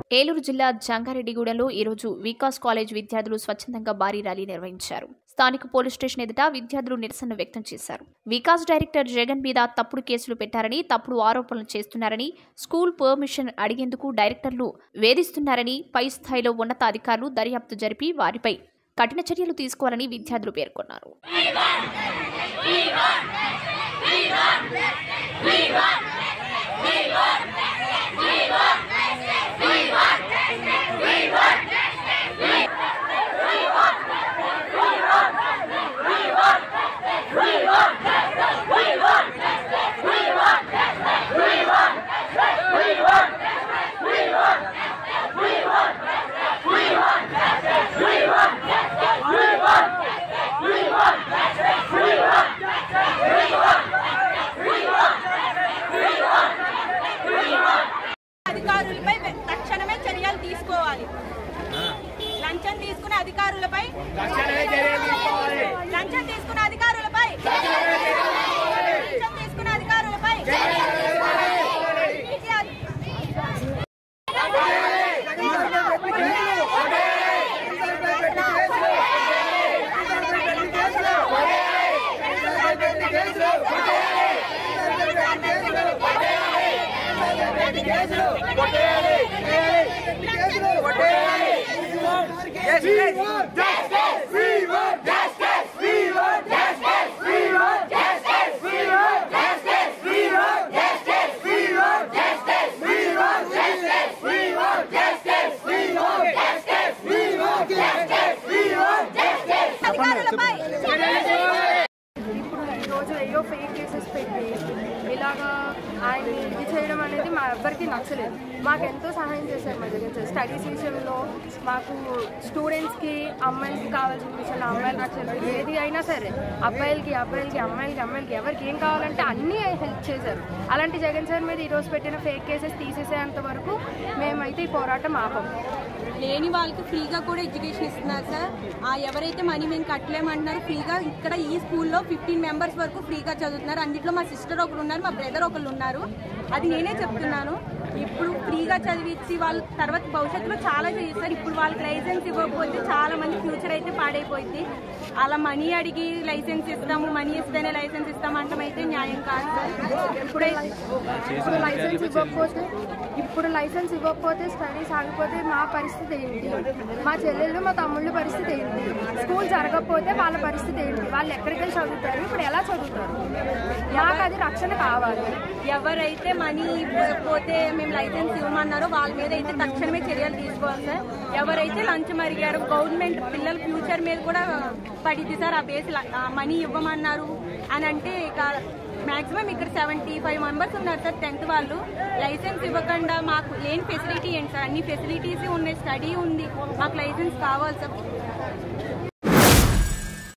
ఏలూరు జిల్లా జంగారెడ్డిగూడెంలో ఈరోజు వికాస్ కాలేజ్ విద్యార్థులు స్వచ్ఛందంగా భారీ ర్యాలీ నిర్వహించారు స్థానిక పోలీస్ స్టేషన్ ఎదుట విద్యార్థులు నిరసన వ్యక్తం చేశారు వికాస్ డైరెక్టర్ జగన్ మీద తప్పుడు కేసులు పెట్టారని తప్పుడు ఆరోపణలు చేస్తున్నారని స్కూల్ పర్మిషన్ అడిగేందుకు డైరెక్టర్లు వేధిస్తున్నారని పై స్థాయిలో ఉన్నతాధికారులు దర్యాప్తు జరిపి వారిపై కఠిన చర్యలు తీసుకోవాలని విద్యార్థులు పేర్కొన్నారు అధికారులపై తక్షణమే చర్యలు తీసుకోవాలి లంచం తీసుకునే అధికారులపై లంచం తీసుకునే అధికారులపై లంచం తీసుకునే అధికారులపై వీటి అధి- అధికారులపై ఇప్పుడు ఈరోజు ఏయో ఫేక్ కేసెస్ పెట్టి ఇలాగా ఆయన్ని ఇది చేయడం అనేది మా ఎవ్వరికి నచ్చలేదు మాకు ఎంతో సహాయం చేశారు మా జగన్ సార్ స్టడీస్ విషయంలో మాకు స్టూడెంట్స్కి అమ్మాయిలకి కావాల్సిన విషయాలు అమ్మాయిలు నచ్చలేదు ఏది అయినా సరే అబ్బాయిలకి అబ్బాయిలకి అమ్మాయిలకి అమ్మాయిలకి ఎవరికి ఏం కావాలంటే అన్నీ హెల్ప్ చేశారు అలాంటి జగన్ సార్ మీద ఈరోజు పెట్టిన ఫేక్ కేసెస్ తీసేసేంత వరకు మేమైతే ఈ పోరాటం ఆపం లేని వాళ్ళకి ఫ్రీగా కూడా ఎడ్యుకేషన్ ఇస్తున్నారు సార్ ఆ ఎవరైతే మనీ మేము కట్టలేమంటున్నారు ఫ్రీగా ఇక్కడ ఈ స్కూల్లో ఫిఫ్టీన్ మెంబర్స్ వరకు ఫ్రీగా చదువుతున్నారు అందులో మా సిస్టర్ ఒకరు ఉన్నారు మా బ్రదర్ ఒకరు ఉన్నారు అది నేనే చెప్తున్నాను ఇప్పుడు ఫ్రీగా చదివించి వాళ్ళు తర్వాత భవిష్యత్తులో చాలా చేస్తారు ఇప్పుడు వాళ్ళకి లైసెన్స్ ఇవ్వకపోతే చాలా మంది ఫ్యూచర్ అయితే పాడైపోయింది అలా మనీ అడిగి లైసెన్స్ ఇస్తాము మనీ ఇస్తేనే లైసెన్స్ ఇస్తాము అంటాం అయితే న్యాయం కాదు సార్ ఇప్పుడైతే ఇప్పుడు లైసెన్స్ ఇవ్వకపోతే ఇప్పుడు లైసెన్స్ ఇవ్వకపోతే స్టడీస్ ఆగిపోతే మా పరిస్థితి ఏంటి మా చెల్లెళ్ళు మా తమ్ముళ్ళ పరిస్థితి ఏంటి స్కూల్ జరగకపోతే వాళ్ళ పరిస్థితి ఏంటి వాళ్ళు ఎక్కడికి వెళ్ళి చదువుతారు ఇప్పుడు ఎలా చదువుతారు మాకు అది రక్షణ కావాలి ఎవరైతే మనీ పోతే మేము లైసెన్స్ ఇవ్వమన్నారో వాళ్ళ మీద అయితే తక్షణమే చర్యలు తీసుకోవాలి సార్ ఎవరైతే లంచం అడిగారో గవర్నమెంట్ పిల్లల ఫ్యూచర్ మీద కూడా పడింది సార్ ఆ బేస్ మనీ ఇవ్వమన్నారు అని అంటే ఇక మాక్సిమం ఇక్కడ సెవెంటీ ఫైవ్ మెంబర్స్ ఉన్నారు సార్ టెన్త్ వాళ్ళు లైసెన్స్ ఇవ్వకుండా మాకు లేని ఫెసిలిటీ ఏంటి సార్ అన్ని ఫెసిలిటీస్ ఉన్నాయి స్టడీ ఉంది మాకు లైసెన్స్ కావాలి సార్